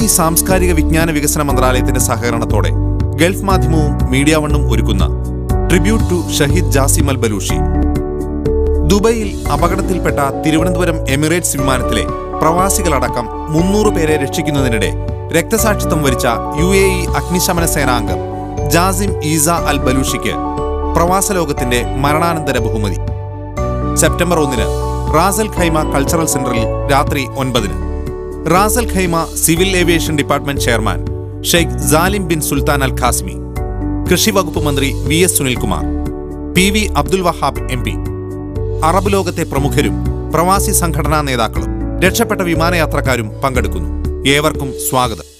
E സാംസ്കാരിക വിജ്ഞാന വികസന മന്ത്രാലയത്തിന്റെ സഹകരണത്തോടെ ഗൾഫ് മാധ്യമവും മീഡിയ വണ്ണും ഒരുക്കുന്ന tribute to Shaheed Jasim Al Balushi ദുബൈയിൽ അപകടത്തിൽപ്പെട്ട തിരുവനന്തപുരം എമിറേറ്റ്സ് വിമാനത്തിലെ പ്രവാസികളടക്കം മുന്നൂറ് പേരെ രക്ഷിക്കുന്നതിനിടെ രക്തസാക്ഷിത്വം വരിച്ച യു എ ഇ അഗ്നിശമന സേനാംഗം ജാസിം ഈസ അൽ ബലൂഷിക്ക് പ്രവാസ ലോകത്തിന്റെ മരണാനന്തര ബഹുമതി സെപ്റ്റംബർ ഒന്നിന് റാസൽ ഖൈമ കൾച്ചറൽ സെന്ററിൽ രാത്രി ഒൻപതിന് Ras Al Khaimah civil aviation department chairman Sheikh Salim bin Sultan Al Qasimi കൃഷി വകുപ്പ് മന്ത്രി V S Sunilkumar P V Abdul Wahab M P Arab ലോകത്തെ പ്രമുഖരും പ്രവാസി സംഘടനാ നേതാക്കളും രക്ഷപ്പെട്ട വിമാനയാത്രക്കാരും പങ്കെടുക്കുന്നു ഏവർക്കും സ്വാഗതം